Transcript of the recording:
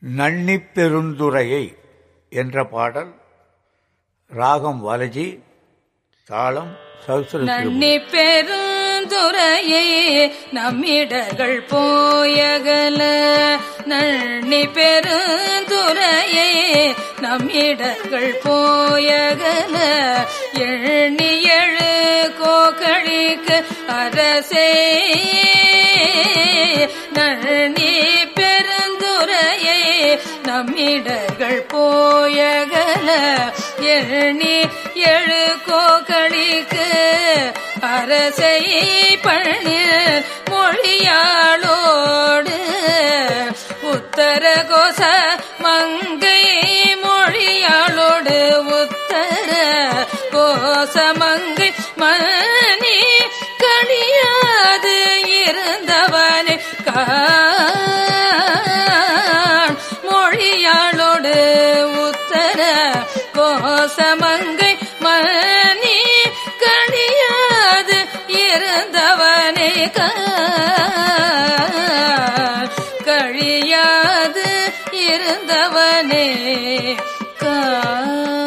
நன்னிப் பெருந்துறையை என்ற பாடல் ராகம் வலஜி தாளம் சௌசர நன்னி பெருந்துரையே நம்மிடர்கள் போயகல நன்னி பெருந்துரையே நம்மிடர்கள் போயகல எண்ணி எழு கோகழிக்கு அரசே நன்னி பெருந்துரையே நம்மிடர்கள் போயகல எண்ணி எழு கோகழிக்கு அரசை பணிர் மொழியாளோடு உத்தர கோச மங்கை மொழியாளோடு உத்தர கோச மங்கை மணி கணியாது இருந்தவனே காண் மொழியாளோடு உத்தர கோசமங்கை மணி கணியாது இருந்தவனே காண் கழியாது இருந்தவனே காண்